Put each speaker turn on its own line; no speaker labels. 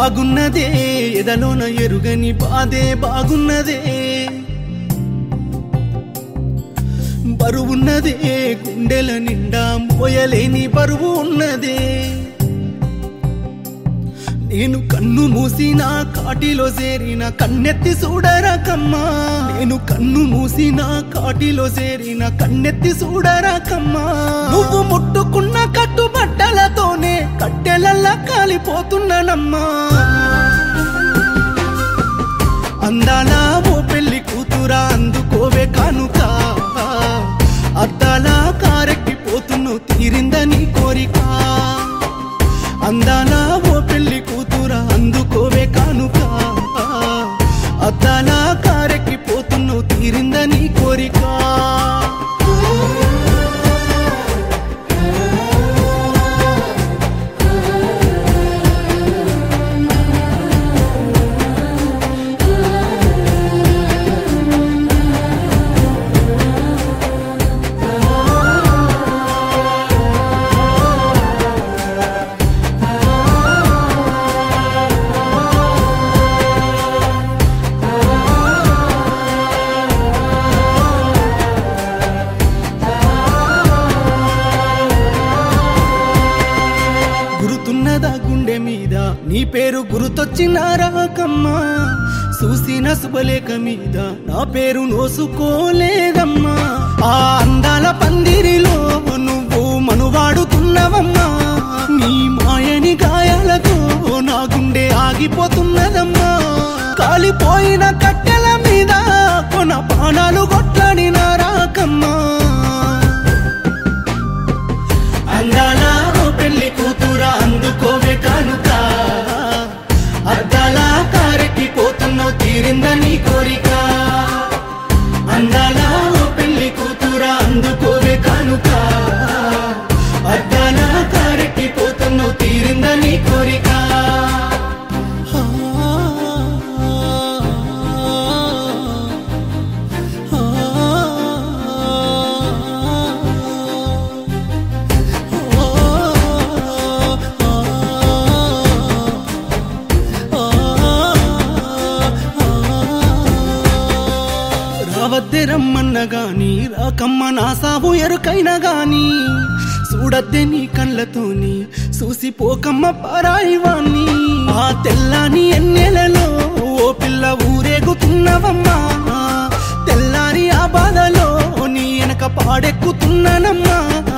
బాగున్నదే ఎదలోన ఎరుగని బాధే బాగున్నదే బరువున్నదే గుండెల నిండా మోయలేని బరువు ఉన్నదే నేను కన్ను మూసిన కాటిలో చేరిన కన్నెత్తి చూడరాకమ్మా నేను కన్ను మూసిన కాటిలో చేరిన కన్నెత్తి చూడరాకమ్మా నువ్వు ముట్టుకున్న కట్టుబట్టలతోనే కట్టెలల్లా కాలిపోతున్నానమ్మా అందాల ఓ పెళ్లి కూతురా అందుకోవే కానుక అద్దాల కారెక్కిపోతున్నో తీరిందని కోరిక అందాల ఓ పెళ్లి కూతురా అందుకోవే కానుక అద్దాల కారెక్కిపోతున్నో తీరిందని కోరిక గురుతున్నదా గుండె మీద నీ పేరు గుర్తొచ్చిన రాకమ్మా చూసిన శుభలేఖ మీద నా పేరు నోసుకోలేదమ్మా ఆ అందాల పందిరిలో నువ్వు మనువాడుతున్నవమ్మా నీ మాయని గాయాలతో నా గుండె ఆగిపోతున్నదమ్మా కాలిపోయిన కట్టెల మీద కొన పానాలు కొట్లాడిన రాకమ్మా అందాల ఓ పెళ్లి కూతురా అందుకోవే కానుక అద్దాల కారెక్కి పోతున్నావు తీరిందని కోరిక అందాల ఓ పెళ్లి కూతురా అందుకోవే కానుక అద్దాల కారెక్కి పోతున్నావు తీరిందని కోరిక రావద్దే రమ్మన్న గాని రాకమ్మ నా సాగు ఎరుకైనా గాని చూడద్దే నీ కళ్ళతోని చూసిపోకమ్మ పరాయివాణ్ణి ఆ తెల్లాని ఎన్నెలలో ఓ పిల్ల ఊరేగుతున్నవమ్మా తెల్లారి ఆ బాధలో నీ వెనక పాడెక్కుతున్నానమ్మా